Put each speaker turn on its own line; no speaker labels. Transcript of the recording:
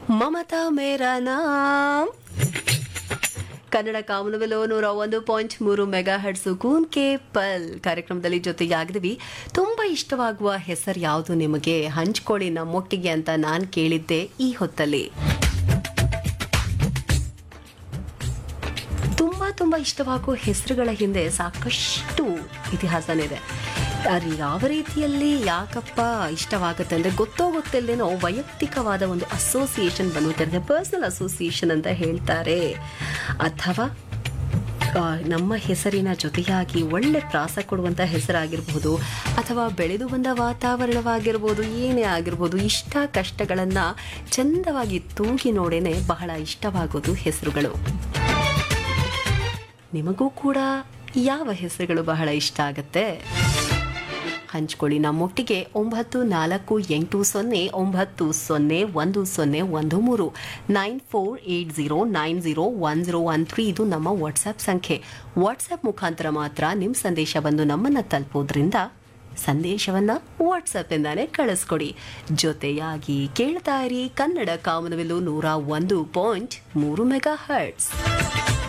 ಮಮತಾ ಮೇರಾ ನಾಮ್ ಕನ್ನಡ ಕಾಮನವೆಲೋ ನೂರ ಒಂದು ಪಾಯಿಂಟ್ ಮೂರು ಮೆಗಾ ಹರ್ಟ್ಸು ಕೂನ್ ಕೆ ಪಲ್ ಕಾರ್ಯಕ್ರಮದಲ್ಲಿ ಜೊತೆಯಾಗಿದ್ವಿ ತುಂಬಾ ಇಷ್ಟವಾಗುವ ಹೆಸರು ಯಾವುದು ನಿಮಗೆ ಹಂಚ್ಕೊಳ್ಳಿ ನಮ್ಮೊಟ್ಟಿಗೆ ಅಂತ ನಾನು ಕೇಳಿದ್ದೆ ಈ ಹೊತ್ತಲ್ಲಿ ತುಂಬಾ ತುಂಬಾ ಇಷ್ಟವಾಗುವ ಹೆಸರುಗಳ ಹಿಂದೆ ಸಾಕಷ್ಟು ಇತಿಹಾಸನಿದೆ ಅದು ಯಾವ ರೀತಿಯಲ್ಲಿ ಯಾಕಪ್ಪ ಇಷ್ಟವಾಗುತ್ತೆ ಅಂದರೆ ಗೊತ್ತೋ ಗೊತ್ತಿಲ್ಲದೇನೋ ವೈಯಕ್ತಿಕವಾದ ಒಂದು ಅಸೋಸಿಯೇಷನ್ ಬಂದುಬಿಟ್ಟಿರುತ್ತೆ ಪರ್ಸನಲ್ ಅಸೋಸಿಯೇಷನ್ ಅಂತ ಹೇಳ್ತಾರೆ ಅಥವಾ ಆ, ನಮ್ಮ ಹೆಸರಿನ ಜೊತೆಯಾಗಿ ಒಳ್ಳೆ ಪ್ರಾಸ ಕೊಡುವಂಥ ಹೆಸರಾಗಿರ್ಬೋದು ಅಥವಾ ಬೆಳೆದು ಬಂದ ವಾತಾವರಣವಾಗಿರ್ಬೋದು ಏನೇ ಆಗಿರ್ಬೋದು ಇಷ್ಟ ಕಷ್ಟಗಳನ್ನು ಚಂದವಾಗಿ ತೂಗಿ ನೋಡೇನೆ ಬಹಳ ಇಷ್ಟವಾಗೋದು ಹೆಸರುಗಳು ನಿಮಗೂ ಕೂಡ ಯಾವ ಹೆಸರುಗಳು ಬಹಳ ಇಷ್ಟ ಆಗತ್ತೆ ಹಂಚ್ಕೊಳ್ಳಿ ನಮ್ಮೊಟ್ಟಿಗೆ ಒಂಬತ್ತು ನಾಲ್ಕು ಎಂಟು ಸೊನ್ನೆ ಒಂಬತ್ತು ಸೊನ್ನೆ ಒಂದು ಸೊನ್ನೆ ಒಂದು ಮೂರು nine four eight zero nine zero one zero one three ಇದು ನಮ್ಮ ವಾಟ್ಸ್ಆ್ಯಪ್ ಸಂಖ್ಯೆ ವಾಟ್ಸ್ಆ್ಯಪ್ ಮುಖಾಂತರ ಮಾತ್ರ ನಿಮ್ಮ ಸಂದೇಶ ಬಂದು ನಮ್ಮನ್ನು ತಲುಪೋದ್ರಿಂದ ಸಂದೇಶವನ್ನ ವಾಟ್ಸಪ್ ಇಂದಾನೆ ಕಳಿಸ್ಕೊಡಿ ಜೊತೆಯಾಗಿ ಕೇಳ್ತಾ ಇರಿ ಕನ್ನಡ ಕಾಮನವೆಲ್ಲು ನೂರ ಒಂದು ಪಾಯಿಂಟ್ ಮೂರು ಮೆಗಾ ಹರ್ಟ್ಸ್